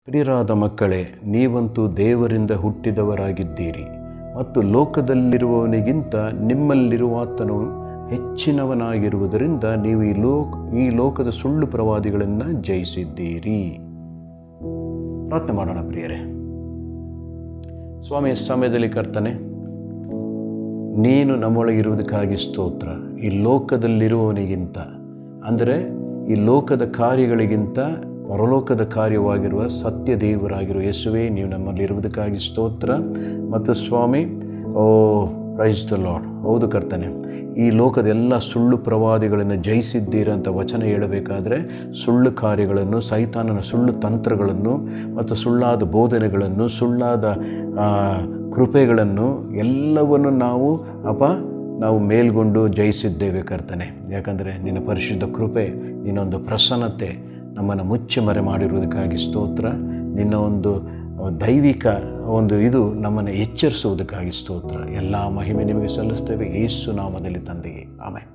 ಪ್ರಿಯರಾದ ಮಕ್ಕಳೇ ನೀವಂತೂ ದೇವರಿಂದ ಹುಟ್ಟಿದವರಾಗಿದ್ದೀರಿ ಮತ್ತು ಲೋಕದಲ್ಲಿರುವವನಿಗಿಂತ ನಿಮ್ಮಲ್ಲಿರುವಾತನು ಹೆಚ್ಚಿನವನಾಗಿರುವುದರಿಂದ ನೀವು ಈ ಲೋಕ ಈ ಲೋಕದ ಸುಳ್ಳು ಪ್ರವಾದಿಗಳನ್ನು ಜಯಿಸಿದ್ದೀರಿ ಪ್ರಾರ್ಥನೆ ಮಾಡೋಣ ಪ್ರಿಯರೇ ಸ್ವಾಮಿ ಸಮಯದಲ್ಲಿ ಕರ್ತನೆ ನೀನು ನಮ್ಮೊಳಗಿರುವುದಕ್ಕಾಗಿ ಸ್ತೋತ್ರ ಈ ಲೋಕದಲ್ಲಿರುವವನಿಗಿಂತ ಅಂದರೆ ಈ ಲೋಕದ ಕಾರ್ಯಗಳಿಗಿಂತ ಪರಲೋಕದ ಕಾರ್ಯವಾಗಿರುವ ಸತ್ಯ ದೇವರಾಗಿರುವ ಯೇಸುವೆ ನೀವು ನಮ್ಮಲ್ಲಿರುವುದಕ್ಕಾಗಿ ಸ್ತೋತ್ರ ಮತ್ತು ಸ್ವಾಮಿ ಓ ಪ್ರೈಸ್ ದ ಲಾರ್ಡ್ ಹೌದು ಕರ್ತನೆ ಈ ಲೋಕದ ಎಲ್ಲ ಸುಳ್ಳು ಪ್ರವಾದಿಗಳನ್ನು ಜಯಿಸಿದ್ದೀರಂತ ವಚನ ಹೇಳಬೇಕಾದ್ರೆ ಸುಳ್ಳು ಕಾರ್ಯಗಳನ್ನು ಸೈತಾನನ ಸುಳ್ಳು ತಂತ್ರಗಳನ್ನು ಮತ್ತು ಸುಳ್ಳಾದ ಬೋಧನೆಗಳನ್ನು ಸುಳ್ಳಾದ ಆ, ಕೃಪೆಗಳನ್ನು ಎಲ್ಲವನ್ನು ನಾವು ಅಪ ನಾವು ಮೇಲ್ಗೊಂಡು ಜಯಿಸಿದ್ದೇವೆ ಕರ್ತನೆ ಯಾಕಂದರೆ ನಿನ್ನ ಪರಿಶುದ್ಧ ಕೃಪೆ ನಿನ್ನೊಂದು ಪ್ರಸನ್ನತೆ ನಮ್ಮನ್ನು ಮುಚ್ಚಿ ಮರೆ ಮಾಡಿರುವುದಕ್ಕಾಗಿ ಸ್ತೋತ್ರ ನಿನ್ನ ಒಂದು ದೈವಿಕ ಒಂದು ಇದು ನಮ್ಮನ್ನು ಎಚ್ಚರಿಸುವುದಕ್ಕಾಗಿ ಸ್ತೋತ್ರ ಎಲ್ಲ ಮಹಿಮೆ ನಿಮಗೆ ಸಲ್ಲಿಸ್ತೇವೆ ಯೇಸು ನಾಮದಲ್ಲಿ ತಂದೆಗೆ ಆಮೇಲೆ